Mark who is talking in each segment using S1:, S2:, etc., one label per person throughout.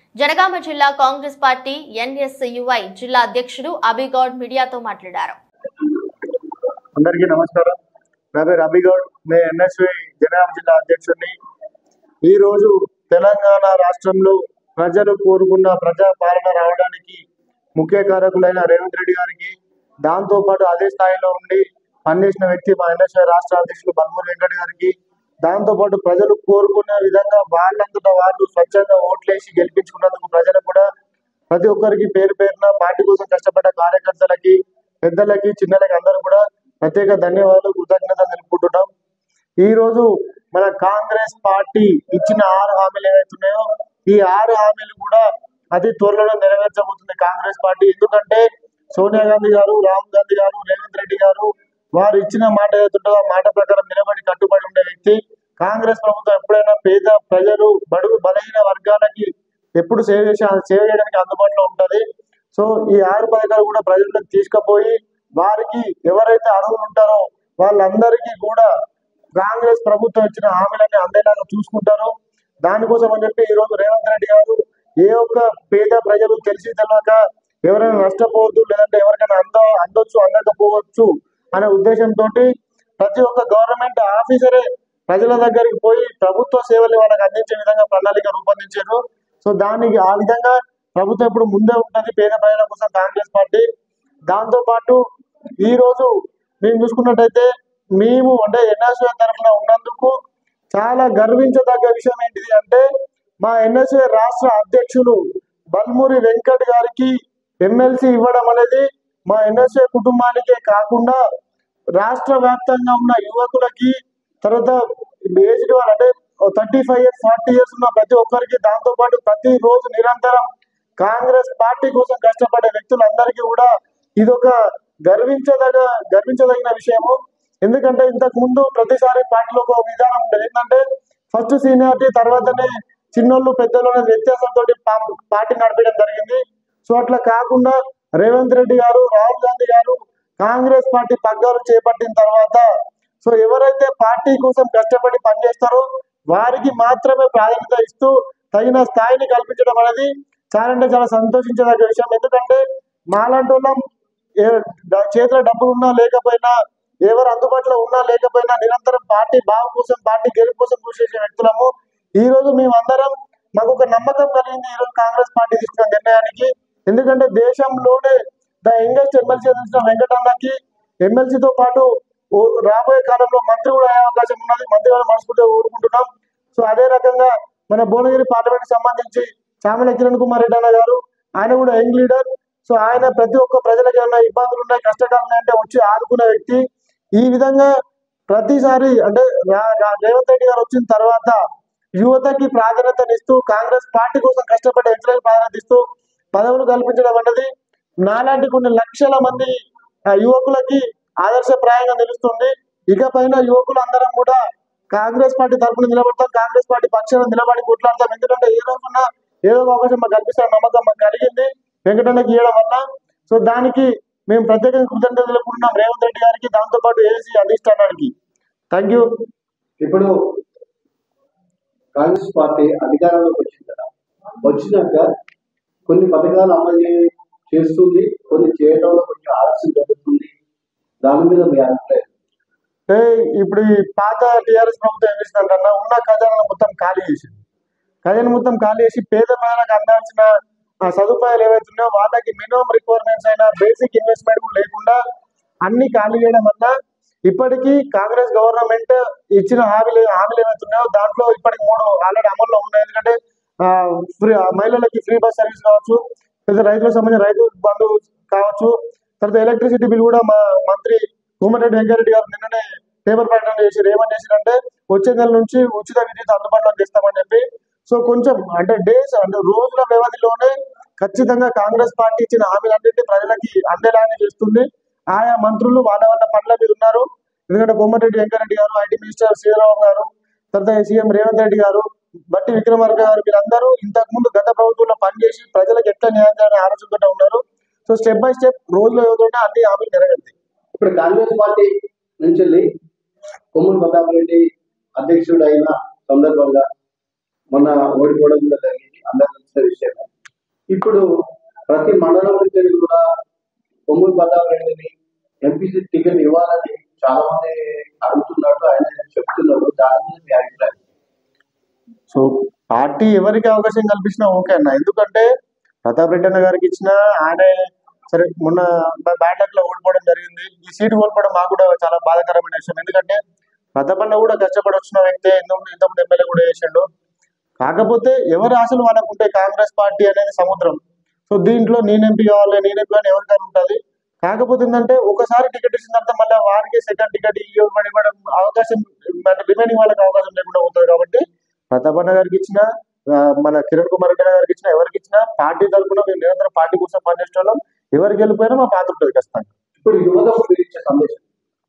S1: జనగామ జిల్లా Congress party NSUI జిల్లా అధ్యక్షుడు అభిగౌడ్ మీడియాతో మాట్లాడారు
S2: అందరికీ నమస్కారం నా పేరు అభిగౌడ్ నేను ఎన్ఎస్వి జనగామ జిల్లా అధ్యక్షుడిని ఈ రోజు తెలంగాణ రాష్ట్రంలో ప్రజలు కోరుకున్న ప్రజా పాలన రావడానికి ముఖ్య కారకులైన రేవంత్ రెడ్డి గారికి దాంతో పాటు అదే స్థాయిలో ఉండి పనిచేసిన వ్యక్తి మా ఎన్ఎస్ఐ రాష్ట్ర అధ్యక్షులు బల్మూరి వెంకట్ గారికి దాంతో పాటు ప్రజలు కోరుకునే విధంగా వాళ్ళంతటా వాళ్ళు స్వచ్ఛంగా ఓట్లేసి గెలిపించుకున్నందుకు ప్రజలకు కూడా ప్రతి ఒక్కరికి పేరు పేరున పార్టీ కోసం కష్టపడ్డ కార్యకర్తలకి పెద్దలకి చిన్నలకి అందరూ కూడా ప్రత్యేక ధన్యవాదాలు కృతజ్ఞతలు తెలుపుకుంటున్నాం ఈ రోజు మన కాంగ్రెస్ పార్టీ ఇచ్చిన ఆరు హామీలు ఏవైతున్నాయో ఈ ఆరు హామీలు కూడా అతి త్వరలో నెరవేర్చబోతుంది కాంగ్రెస్ పార్టీ ఎందుకంటే సోనియా గాంధీ గారు రాహుల్ గాంధీ గారు రేవంత్ రెడ్డి గారు వారు ఇచ్చిన మాట ఏదైతుందో ఆ మాట ప్రకారం నిలబడి కట్టుబడి ఉండే వ్యక్తి కాంగ్రెస్ ప్రభుత్వం ఎప్పుడైనా పేద ప్రజలు బడుగు బలహీన వర్గాలకి ఎప్పుడు సేవ చేసి సేవ చేయడానికి అందుబాటులో ఉంటది సో ఈ ఆరు పథకాలు కూడా ప్రజలకు తీసుకుపోయి వారికి ఎవరైతే అర్హులు ఉంటారో వాళ్ళందరికీ కూడా కాంగ్రెస్ ప్రభుత్వం ఇచ్చిన హామీలన్నీ అందేలాగా చూసుకుంటారు దానికోసం అని చెప్పి ఈ రోజు రేవంత్ రెడ్డి గారు ఏ ఒక్క పేద ప్రజలు తెలిసి తెలియక ఎవరైనా నష్టపోవద్దు లేదంటే ఎవరికైనా అంద అందొచ్చు అందకపోవచ్చు అనే ఉద్దేశంతో ప్రతి ఒక్క గవర్నమెంట్ ఆఫీసరే ప్రజల దగ్గరికి పోయి ప్రభుత్వ సేవలు వాళ్ళకి అందించే విధంగా ప్రణాళిక రూపొందించారు సో దానికి ఆ విధంగా ప్రభుత్వం ఇప్పుడు ముందే ఉంటది పేద ప్రజల కోసం కాంగ్రెస్ పార్టీ దాంతో పాటు ఈ రోజు మేము చూసుకున్నట్టయితే మేము అంటే ఎన్ఎస్ఏ తరఫున ఉన్నందుకు చాలా గర్వించదగ్గ విషయం ఏంటిది అంటే మా ఎన్ఎస్ఏ రాష్ట్ర అధ్యక్షులు బల్మూరి వెంకట్ గారికి ఎమ్మెల్సీ ఇవ్వడం అనేది మా ఎన్ఎస్ఏ కుటుంబానికే కాకుండా రాష్ట్ర వ్యాప్తంగా ఉన్న యువకులకి తర్వాత ఏజ్డ్ వాళ్ళు అంటే thirty five years forty years ఉన్న ప్రతి ఒక్కరికి దాంతో పాటు ప్రతి రోజు నిరంతరం కాంగ్రెస్ పార్టీ కోసం కష్టపడే వ్యక్తులందరికీ కూడా ఇది ఒక గర్వించదగ గర్వించదగిన విషయము ఎందుకంటే ఇంతకు ముందు ప్రతిసారి పార్టీలో ఒక విధానం ఉండేది ఏంటంటే ఫస్ట్ సీనియారిటీ తర్వాతనే చిన్నోళ్ళు పెద్దోళ్ళు అనే వ్యత్యాసంతో పార్టీ నడిపడం జరిగింది సో అట్లా కాకుండా రేవంత్ రెడ్డి గారు రాహుల్ గాంధీ గారు కాంగ్రెస్ పార్టీ పగ్గాలు చేపట్టిన తర్వాత సో ఎవరైతే పార్టీ కోసం కష్టపడి పనిచేస్తారో వారికి మాత్రమే ప్రాధాన్యత ఇస్తూ తగిన స్థాయిని కల్పించడం అనేది చాలా అంటే చాలా సంతోషించదగ్గ విషయం ఎందుకంటే మాలాంటి వాళ్ళం ఏ- డ- చేతిలో డబ్బులు ఉన్నా లేకపోయినా ఎవరు అందుబాటులో ఉన్నా లేకపోయినా నిరంతరం పార్టీ బాగు కోసం పార్టీ గెలుపు కోసం కృషి చేసే వ్యక్తులము ఈ రోజు మేమందరం మాకు ఒక నమ్మకం కలిగింది ఈ రోజు కాంగ్రెస్ పార్టీ తీసుకున్న నిర్ణయానికి ఎందుకంటే దేశంలోనే ద యంగెస్ట్ ఎమ్మెల్సీ అందించిన వెంకటన్నకి ఎమ్మెల్సీతో పాటు ఓ- రాబోయే కాలంలో మంత్రి కూడా అయ్యే అవకాశం ఉన్నది మంత్రి కూడా మనస్ఫూర్తిగా కోరుకుంటున్నాం సో అదే రకంగా మన భువనగిరి పార్లమెంట్ సంబంధించి చామల కిరణ్ కుమార్ రెడ్డి అన్న గారు ఆయన కూడా యంగ్ లీడర్ సో ఆయన ప్రతి ఒక్క ప్రజలకు ఏమైనా ఇబ్బందులు ఉన్నాయి కష్టకాలం ఉన్నాయంటే వచ్చి ఆదుకునే వ్యక్తి ఈ విధంగా ప్రతిసారి అంటే రా- రా- రేవంత్ రెడ్డి గారు వచ్చిన తర్వాత యువతకి ప్రాధాన్యతనిస్తూ కాంగ్రెస్ పార్టీ కోసం కష్టపడే వ్యక్తులకు ప్రాధాన్యత ఇస్తూ పదవులు కల్పించడం అన్నది నాలాంటి కొన్ని లక్షల మంది ఆ, యువకులకి ఆదర్శప్రాయంగా నిలుస్తుంది ఇక పైన యువకులు అందరం కూడా కాంగ్రెస్ పార్టీ తరఫున నిలబడతాం కాంగ్రెస్ పార్టీ పక్షాన నిలబడి కొట్లాడతాం ఎందుకంటే ఏ రోజున ఏదో ఒక అవకాశం మాకు కల్పిస్తారన్న నమ్మకం మాకు కలిగింది వెంకటన్నకి ఇవ్వడం వల్ల సో దానికి మేము ప్రత్యేకంగా కృతజ్ఞతలు తెలుపుకుంటున్నాం రేవంత్ రెడ్డి గారికి దాంతో పాటు ఏసీ అధిష్టానానికి థ్యాంక్ యూ
S3: ఇప్పుడు కాంగ్రెస్ పార్టీ అధికారంలోకి వచ్చింది కదా వచ్చినాక కొన్ని పథకాలు అమలు చే- చేస్తుంది కొన్ని చేయడంలో కొంచెం ఆలస్యం జరుగుతుంది దాని మీద మీ అభిప్రాయం
S2: ఏ, ఇప్పుడు ఈ పాత టిఆర్ఎస్ ప్రభుత్వం ఏం చేసిందంటే ఉన్న ఖజానా మొత్తం ఖాళీ చేసింది ఖజానా మొత్తం ఖాళీ చేసి పేద ప్రజలకు అందాల్సిన ఆ సదుపాయాలు ఏవైతున్నాయో వాళ్ళకి మినిమం రిక్వైర్మెంట్స్ అయినా బేసిక్ ఇన్వెస్ట్మెంట్ కూడా లేకుండా అన్ని ఖాళీ చేయడం వల్ల ఇప్పటికీ కాంగ్రెస్ గవర్నమెంట్ ఇచ్చిన హామీలు హామీలు ఏవైతున్నాయో దాంట్లో ఇప్పటికి మూడు ఆల్రెడీ అమల్లో ఉన్నాయి ఎందుకంటే ఆ, ఫ్రీ ఆ, మహిళలకి ఫ్రీ బస్ సర్వీస్ కావచ్చు లేదా రైతులకు సంబంధించిన రైతు బంధు కావచ్చు తర్వాత ఎలక్ట్రిసిటీ బిల్ కూడా మా మంత్రి కోమటిరెడ్డి వెంకరెడ్డి గారు నిన్ననే పేపర్ ప్రకటన చేసి ఏమని చేసిరంటే వచ్చే నెల నుంచి ఉచిత విద్యుత్ అందుబాటులో తెస్తామని చెప్పి సో కొంచెం అంటే డేస్ అంటే రోజుల వ్యవధిలోనే ఖచ్చితంగా కాంగ్రెస్ పార్టీ ఇచ్చిన హామీలన్నింటినీ ప్రజలకి అందేలానే చేస్తుంది ఆయా మంత్రులు వాళ్ళ వాళ్ళ పనుల మీద ఉన్నారు ఎందుకంటే కోమటిరెడ్డి వెంకరెడ్డి గారు ఐటీ మినిస్టర్ శ్రీరామ్ గారు తర్వాత సీఎం రేవంత్ రెడ్డి గారు బట్టి విక్రమార్క గారు వీళ్ళందరూ ఇంతకు ముందు గత ప్రభుత్వంలో పనిచేసి ప్రజలకు ఎట్లా న్యాయం చేయాలనే ఆలోచనతో ఉన్నారు సో స్టెప్ బై స్టెప్ రోజులో ఏదైనా అన్ని హామీలు నెరవేరుతాయి
S3: ఇప్పుడు కాంగ్రెస్ పార్టీ నుంచి వెళ్ళి కొమ్మూరు ప్రతాప్ రెడ్డి అధ్యక్షుడు అయిన సందర్భంగా మొన్న ఓడిపోవడం కూడా జరిగింది అందరూ తెలిసిన విషయమే ఇప్పుడు ప్రతి మండలం నుంచి కూడా కొమ్ముడు ప్రతాప్ రెడ్డిని ఎంపీసీ టికెట్ ఇవ్వాలని చాలా మంది అడుగుతున్నట్టు ఆయన చెప్తున్నారు దాని మీద మీ అభిప్రాయం
S2: సో పార్టీ ఎవరికి అవకాశం కల్పించినా ఓకే అన్న ఎందుకంటే ప్రతాప్ రెడ్డి అన్న గారికి ఇచ్చిన ఆయనే సరే మొన్న బ్యాడ్ లక్ లో ఓడిపోవడం జరిగింది ఈ సీటు కోల్పోవడం మాకు కూడా చాలా బాధాకరమైన విషయం ఎందుకంటే ప్రతాప్ అన్న కూడా కష్టపడి వచ్చిన వ్యక్తి ఇంతకుముందు ఇంతకుముందు ఎమ్మెల్యే కూడా చేసిండు కాకపోతే ఎవరి ఆశలు వాళ్ళకు ఉంటాయి కాంగ్రెస్ పార్టీ అనేది సముద్రం సో దీంట్లో నేను ఎంపీ కావాలి నేను ఎంపీ అని ఎవరికైనా ఉంటుంది కాకపోతే ఏంటంటే ఒకసారి టికెట్ ఇచ్చిన తర్వాత మళ్ళీ వారికి సెకండ్ టికెట్ ఇవ్వడం ఇవ్వడం అవకాశం అంటే రిమైనింగ్ వాళ్ళకి అవకాశం లేకుండా అవుతుంది కాబట్టి ప్రతాపన్న గారికి ఇచ్చిన ఆ, మన కిరణ్ కుమార్ రెడ్డి గారికి ఇచ్చిన ఎవరికి ఇచ్చినా పార్టీ తరఫున మేము నిరంతరం పార్టీ కోసం పనిచేసే వాళ్ళం ఎవరికి వెళ్ళిపోయినా మా పాత్ర ఉంటుంది ఖచ్చితంగా
S3: ఇప్పుడు యువతకు మీరు ఇచ్చే సందేశం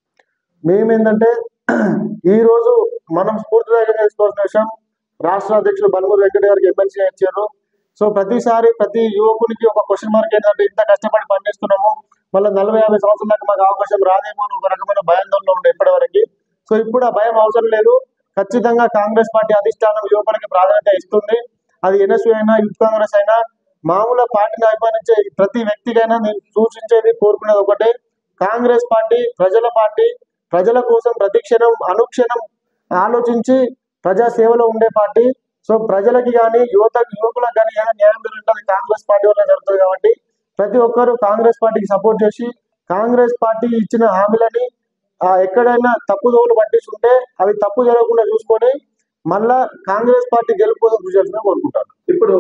S2: మేమేంటంటే ఈ రోజు మనం స్ఫూర్తిదాయకంగా తీసుకోవాల్సిన విషయం రాష్ట్ర అధ్యక్షులు బల్మూరు వెంకట గారికి ఎమ్మెల్సీ ఇచ్చారు సో ప్రతిసారి ప్రతి యువకునికి ఒక క్వశ్చన్ మార్క్ ఏంటంటే ఇంత కష్టపడి పనిచేస్తున్నాము మళ్ళీ నలభై యాభై సంవత్సరాల దాకా మాకు అవకాశం రాదేమో అని ఒక రకమైన భయాందోళన ఉండే ఇప్పటివరకు సో ఇప్పుడు ఆ భయం అవసరం లేదు ఖచ్చితంగా కాంగ్రెస్ పార్టీ అధిష్టానం యువకులకి ప్రాధాన్యత ఇస్తుంది అది ఎన్ఎస్యూ అయినా యూత్ కాంగ్రెస్ అయినా మామూలు పార్టీని అభిమానించే ప్రతి వ్యక్తికైనా నేను సూచించేది కోరుకునేది ఒకటే కాంగ్రెస్ పార్టీ ప్రజల పార్టీ ప్రజల కోసం ప్రతిక్షణం అనుక్షణం ఆలోచించి ప్రజా సేవలో ఉండే పార్టీ సో ప్రజలకి కానీ యువత యువకులకు కానీ ఏదైనా న్యాయం జరుగుతుంది కాంగ్రెస్ పార్టీ వల్ల జరుగుతుంది కాబట్టి ప్రతి ఒక్కరు కాంగ్రెస్ పార్టీకి సపోర్ట్ చేసి కాంగ్రెస్ పార్టీ ఇచ్చిన హామీలని ఆ, ఎక్కడైనా తప్పుదోవలు పట్టించుంటే అవి తప్పు జరగకుండా చూసుకొని మళ్ళా కాంగ్రెస్ పార్టీ గెలుపు కోసం కృషి చేయాలని కోరుకుంటాను
S3: ఇప్పుడు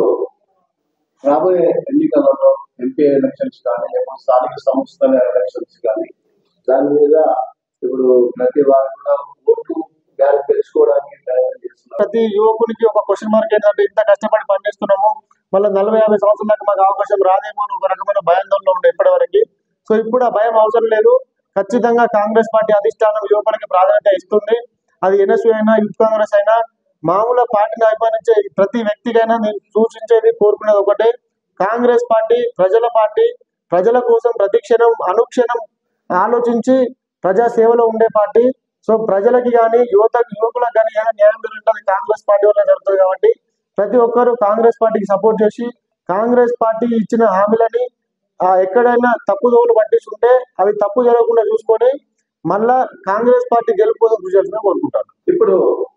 S3: రాబోయే ఎన్నికలలో ఎంపీ ఎలక్షన్స్ కానీ లేకపోతే స్థానిక సంస్థల ఎలక్షన్స్ కానీ దాని మీద ఇప్పుడు ప్రతి వారు కూడా ఓటు బ్యాంక్ తెలుసుకోవడానికి ప్రయత్నం చేస్తున్నారు
S2: ప్రతి యువకునికి ఒక క్వశ్చన్ మార్క్ ఏంటంటే ఇంత కష్టపడి పనిచేస్తున్నాము మళ్ళీ నలభై యాభై సంవత్సరాల దాకా మాకు అవకాశం రాదేమో అని ఒక రకమైన భయాందోళన ఉండే ఇప్పటివరకు సో ఇప్పుడు ఆ భయం అవసరం లేదు ఖచ్చితంగా కాంగ్రెస్ పార్టీ అధిష్టానం యువకులకి ప్రాధాన్యత ఇస్తుంది అది ఎన్ఎస్యూ అయినా యూత్ కాంగ్రెస్ అయినా మామూలు పార్టీని అభిమానించే ప్రతి వ్యక్తికైనా నేను సూచించేది కోరుకునేది ఒకటే కాంగ్రెస్ పార్టీ ప్రజల పార్టీ ప్రజల కోసం ప్రతిక్షణం అనుక్షణం ఆలోచించి ప్రజా సేవలో ఉండే పార్టీ సో ప్రజలకి కానీ యువత యువకులకు కానీ ఏదైనా న్యాయం జరుగుతుంది కాంగ్రెస్ పార్టీ వల్ల జరుగుతుంది కాబట్టి ప్రతి ఒక్కరు కాంగ్రెస్ పార్టీకి సపోర్ట్ చేసి కాంగ్రెస్ పార్టీ ఇచ్చిన హామీలని ఆ, ఎక్కడైనా తప్పుదోవలు పట్టించుంటే అవి తప్పు జరగకుండా చూసుకొని మళ్ళా కాంగ్రెస్ పార్టీ గెలుపు కోసం కృషి చేయాలని కోరుకుంటాను
S3: ఇప్పుడు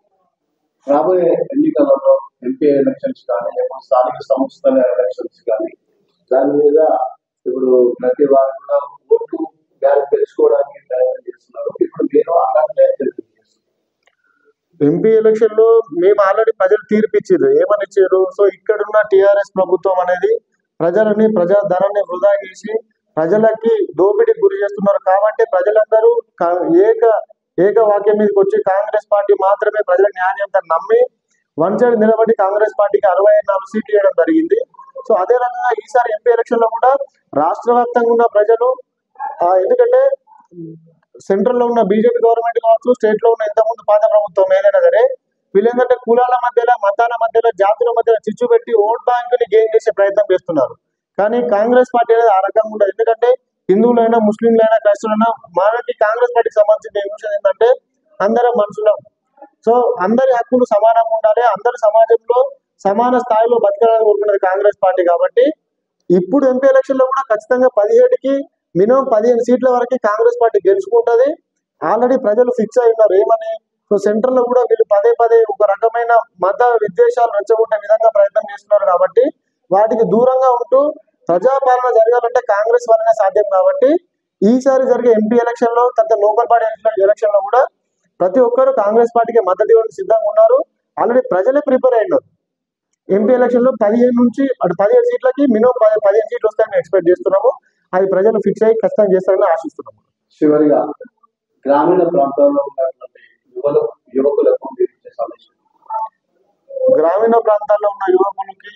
S3: రాబోయే ఎన్నికలలో ఎంపీ ఎలక్షన్స్ కానీ లేకపోతే స్థానిక సంస్థల ఎలక్షన్స్ కానీ దాని మీద ఇప్పుడు ప్రతి వారు కూడా ఓటు బ్యాంక్ తెలుసుకోవడానికి ప్రయత్నం చేస్తున్నారు ఇప్పుడు మీరు అలాంటి ప్రయత్నం చేస్తున్నారు
S2: ఎంపీ ఎలక్షన్ లో మేము ఆల్రెడీ ప్రజలు తీర్పు ఇచ్చారు ఏమని ఇచ్చారు సో ఇక్కడున్న టిఆర్ఎస్ ప్రభుత్వం అనేది ప్రజలని ప్రజా ధనాన్ని వృధా చేసి ప్రజలకి దోపిడీకి గురి చేస్తున్నారు కాబట్టి ప్రజలందరూ కా- ఏక ఏక వాక్యం మీదకి వచ్చి కాంగ్రెస్ పార్టీ మాత్రమే ప్రజల న్యాయం నమ్మి వన్ సైడ్ నిలబడి కాంగ్రెస్ పార్టీకి అరవై నాలుగు సీట్లు ఇవ్వడం జరిగింది సో అదే రకంగా ఈసారి ఎంపీ ఎలక్షన్ లో కూడా రాష్ట్ర వ్యాప్తంగా ఉన్న ప్రజలు ఆ, ఎందుకంటే సెంట్రల్ లో ఉన్న బీజేపీ గవర్నమెంట్ కావచ్చు స్టేట్ లో ఉన్న ఇంతకుముందు పాత ప్రభుత్వం ఏదైనా సరే వీళ్ళేంటంటే కులాల మధ్యలో మతాల మధ్యలో జాతుల మధ్యలో చిచ్చు పెట్టి ఓట్ బ్యాంక్ ని గెయిన్ చేసే ప్రయత్నం చేస్తున్నారు కానీ కాంగ్రెస్ పార్టీ అనేది ఆ రకంగా ఉండదు ఎందుకంటే హిందువులైనా ముస్లింలైనా క్రైస్తవులైనా మనకి కాంగ్రెస్ పార్టీకి సంబంధించిన విషయం ఏంటంటే అందరం మనుషులం సో అందరి హక్కులు సమానంగా ఉండాలి అందరు సమాజంలో సమాన స్థాయిలో బతకాలని కోరుకున్నది కాంగ్రెస్ పార్టీ కాబట్టి ఇప్పుడు ఎంపీ ఎలక్షన్ లో కూడా ఖచ్చితంగా పదిహేడుకి మినిమం పదిహేను సీట్ల వరకు కాంగ్రెస్ పార్టీ గెలుచుకుంటది ఆల్రెడీ ప్రజలు ఫిక్స్ అయి ఉన్నారు ఏమని సో సెంట్రల్ లో కూడా వీళ్ళు పదే పదే ఒక రకమైన మత విద్వేషాలు రెచ్చగొట్టే విధంగా ప్రయత్నం చేస్తున్నారు కాబట్టి వాటికి దూరంగా ఉంటూ ప్రజాపాలన జరగాలంటే కాంగ్రెస్ వల్లనే సాధ్యం కాబట్టి ఈసారి జరిగే ఎంపీ ఎలక్షన్ లో తర్వాత లోకల్ బాడీ ఎలక్షన్ లో కూడా ప్రతి ఒక్కరు కాంగ్రెస్ పార్టీకి మద్దతు ఇవ్వడానికి సిద్ధంగా ఉన్నారు ఆల్రెడీ ప్రజలే ప్రిపేర్ అయినారు ఎంపీ ఎలక్షన్ లో పదిహేను నుంచి అటు పదిహేడు సీట్లకి మినిమం పది పదిహేను సీట్లు వస్తాయని ఎక్స్పెక్ట్ చేస్తున్నాము అది ప్రజలు ఫిక్స్ అయ్యి ఖచ్చితంగా చేస్తారని ఆశిస్తున్నాము
S3: చివరిగా గ్రామీణ ప్రాంతాల్లో ఉన్నటువంటి యువలు యువకులకు మీరు ఇచ్చే సందేశం
S2: గ్రామీణ ప్రాంతాల్లో ఉన్న యువకులకి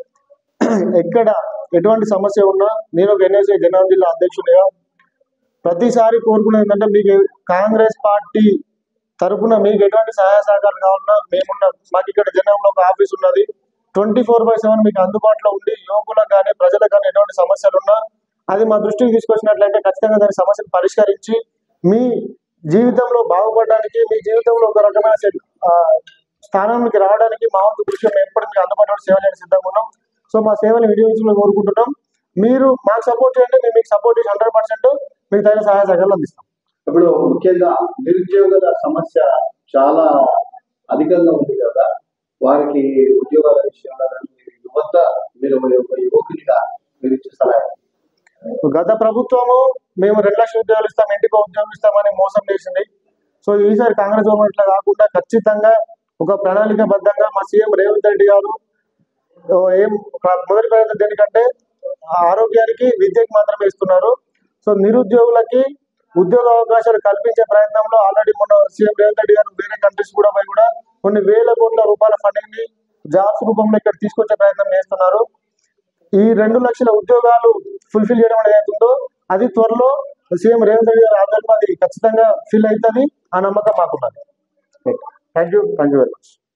S2: ఎక్కడ ఎటువంటి సమస్య ఉన్నా నేను ఒక ఎన్ఎస్ఏ జనగాం జిల్లా అధ్యక్షుడిగా ప్రతిసారి కోరుకునేది ఏంటంటే మీకు కాంగ్రెస్ పార్టీ తరపున మీకు ఎటువంటి సహాయ సహకారాలు కావాలన్నా మేమున్నాం మాకు ఇక్కడ జనంలో ఒక ఆఫీస్ ఉన్నది ట్వంటీ ఫోర్ బై సెవెన్ మీకు అందుబాటులో ఉండి యువకులకు కానీ ప్రజలకు కానీ ఎటువంటి సమస్యలు ఉన్నా అది మా దృష్టికి తీసుకొచ్చినట్లయితే ఖచ్చితంగా దాని సమస్యను పరిష్కరించి మీ జీవితంలో బాగుపడడానికి మీ జీవితంలో ఒక రకమైన సెట్- ఆ, స్థానానికి రావడానికి మా వంతు కృషి మేము ఎప్పుడు మీకు అందుబాటులో సేవ చేయడానికి సిద్ధంగా ఉన్నాం సో మా సేవలు వినియోగించాలని కోరుకుంటున్నాం మీరు మాకు సపోర్ట్ చేయండి మేము మీకు సపోర్ట్ చేసి హండ్రెడ్ పర్సెంట్ మీకు తగిన సహాయ సహకారాలు అందిస్తాం
S3: ఇప్పుడు ముఖ్యంగా నిరుద్యోగుల సమస్య చాలా అధికంగా ఉంది కదా వారికి ఉద్యోగాల విషయంలో కానీ మీరు యువత మీరు ఒక యువకునిగా మీరు ఇచ్చే సలహా
S2: గత ప్రభుత్వము మేము రెండు లక్షల ఉద్యోగాలు ఇస్తాం ఇంటికి ఒక ఉద్యోగం ఇస్తామని మోసం చేసింది సో ఈసారి కాంగ్రెస్ గవర్నమెంట్ లా కాకుండా ఖచ్చితంగా ఒక ప్రణాళికబద్ధంగా మా సీఎం రేవంత్ రెడ్డి గారు ఓ ఏం ప్ర- మొదటి ప్రయత్నం దేనికంటే ఆ ఆరోగ్యానికి విద్యకి మాత్రమే ఇస్తున్నారు సో నిరుద్యోగులకి ఉద్యోగ అవకాశాలు కల్పించే ప్రయత్నంలో ఆల్రెడీ మొన్న సీఎం రేవంత్ రెడ్డి గారు వేరే కంట్రీస్ కూడా పోయి కూడా కొన్ని వేల కోట్ల రూపాయల ఫండింగ్ ని జాబ్స్ రూపంలో ఇక్కడ తీసుకొచ్చే ప్రయత్నం చేస్తున్నారు ఈ రెండు లక్షల ఉద్యోగాలు ఫుల్ఫిల్ చేయడం అనేది అవుతుందో అది త్వరలో సీఎం రేవంత్ రెడ్డి గారి ఆధ్వర్యంలో అది ఖచ్చితంగా ఫిల్ అవుతుంది ఆ నమ్మకం మాకున్నది thank you thank you very much